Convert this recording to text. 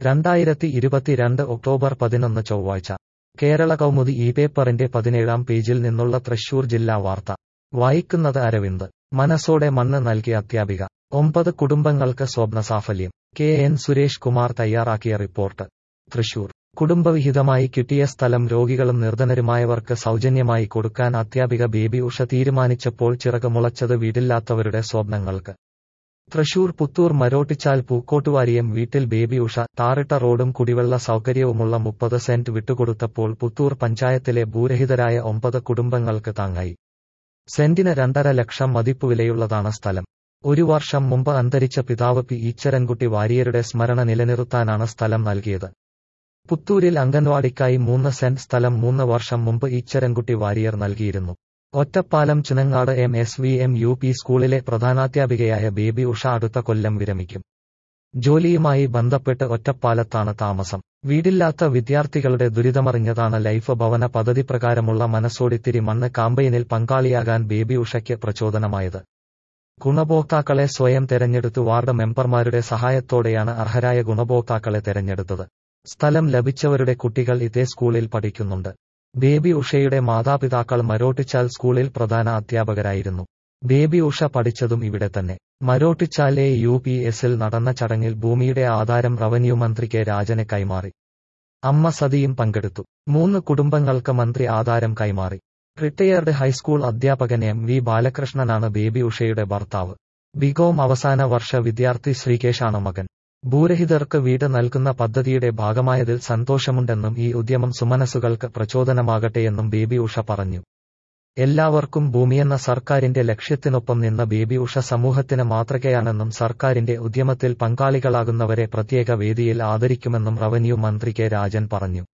രണ്ടായിരത്തി ഇരുപത്തിരണ്ട് ഒക്ടോബർ പതിനൊന്ന് ചൊവ്വാഴ്ച കേരള കൗമുദി ഈ പേപ്പറിന്റെ പതിനേഴാം പേജിൽ നിന്നുള്ള തൃശൂർ ജില്ലാ വാർത്ത വായിക്കുന്നത് അരവിന്ദ് മനസ്സോടെ മണ്ണ് നൽകിയ അധ്യാപിക ഒമ്പത് കുടുംബങ്ങൾക്ക് സ്വപ്നസാഫല്യം കെ എൻ സുരേഷ് കുമാർ തയ്യാറാക്കിയ റിപ്പോർട്ട് തൃശൂർ കുടുംബവിഹിതമായി കിട്ടിയ സ്ഥലം രോഗികളും നിർധനരുമായവർക്ക് സൗജന്യമായി കൊടുക്കാൻ അധ്യാപിക ബേബി ഉഷ തീരുമാനിച്ചപ്പോൾ ചിറകുമുളച്ചത് വീടില്ലാത്തവരുടെ സ്വപ്നങ്ങൾക്ക് തൃശൂർ പുത്തൂർ മരോട്ടിച്ചാൽ പൂക്കോട്ടുവാരിയം വീട്ടിൽ ബേബി ഉഷ ടാറിട്ട റോഡും കുടിവെള്ള സൗകര്യവുമുള്ള മുപ്പത് സെന്റ് വിട്ടുകൊടുത്തപ്പോൾ പുത്തൂർ പഞ്ചായത്തിലെ ഭൂരഹിതരായ ഒമ്പത് കുടുംബങ്ങൾക്ക് താങ്ങായി സെന്റിന് രണ്ടര ലക്ഷം മതിപ്പുവിലയുള്ളതാണ് സ്ഥലം ഒരു വർഷം മുമ്പ് അന്തരിച്ച പിതാവ് പി ഈച്ചരൻകുട്ടി വാരിയരുടെ സ്മരണ നിലനിർത്താനാണ് സ്ഥലം നൽകിയത് പുത്തൂരിൽ അംഗൻവാടിക്കായി മൂന്ന് സെന്റ് സ്ഥലം മൂന്ന് വർഷം മുമ്പ് ഈച്ചരൻകുട്ടി വാരിയർ നൽകിയിരുന്നു Ottapalam Chinangad M S V M U P സ്കൂളിലെ പ്രധാനാധ്യാപികയായ ബേബി ഉഷ അടുത്ത കൊല്ലം വിരമിക്കും ജോലിയുമായി ബന്ധപ്പെട്ട് ഒറ്റപ്പാലത്താണ് താമസം വീടില്ലാത്ത വിദ്യാർത്ഥികളുടെ ദുരിതമറിഞ്ഞതാണ് ലൈഫ് ഭവന പദ്ധതി പ്രകാരമുള്ള മനസ്സോടിത്തിരി മണ്ണ് കാമ്പയിനിൽ പങ്കാളിയാകാൻ ബേബി ഉഷയ്ക്ക് പ്രചോദനമായത് ഗുണഭോക്താക്കളെ സ്വയം തെരഞ്ഞെടുത്തു വാർഡ് മെമ്പർമാരുടെ സഹായത്തോടെയാണ് അർഹരായ ഗുണഭോക്താക്കളെ തെരഞ്ഞെടുത്തത് സ്ഥലം ലഭിച്ചവരുടെ കുട്ടികൾ ഇതേ സ്കൂളിൽ പഠിക്കുന്നുണ്ട് ബേബി ഉഷയുടെ മാതാപിതാക്കൾ മരോട്ടിച്ചാൽ സ്കൂളിൽ പ്രധാന അധ്യാപകരായിരുന്നു ബേബി ഉഷ പഠിച്ചതും ഇവിടെ തന്നെ മരോട്ടിച്ചാൽ എ യു പി എസിൽ നടന്ന ചടങ്ങിൽ ഭൂമിയുടെ ആധാരം റവന്യൂ മന്ത്രി കെ രാജന് കൈമാറി അമ്മ സതിയും പങ്കെടുത്തു മൂന്ന് കുടുംബങ്ങൾക്ക് മന്ത്രി ആധാരം കൈമാറി റിട്ടയേർഡ് ഹൈസ്കൂൾ അധ്യാപകൻ എം വി ബാലകൃഷ്ണനാണ് ബേബി ഉഷയുടെ ഭർത്താവ് ബികോം അവസാന വർഷ വിദ്യാർത്ഥി ശ്രീകേഷാണ് മകൻ ഭൂരഹിതർക്ക് വീട് നൽകുന്ന പദ്ധതിയുടെ ഭാഗമായതിൽ സന്തോഷമുണ്ടെന്നും ഈ ഉദ്യമം സുമനസുകൾക്ക് പ്രചോദനമാകട്ടെയെന്നും ബേബി ഉഷ പറഞ്ഞു എല്ലാവർക്കും ഭൂമിയെന്ന സർക്കാരിന്റെ ലക്ഷ്യത്തിനൊപ്പം നിന്ന ബേബി ഉഷ സമൂഹത്തിന് മാതൃകയാണെന്നും സർക്കാരിന്റെ ഉദ്യമത്തിൽ പങ്കാളികളാകുന്നവരെ പ്രത്യേക വേദിയിൽ ആദരിക്കുമെന്നും റവന്യൂ മന്ത്രി കെ രാജൻ പറഞ്ഞു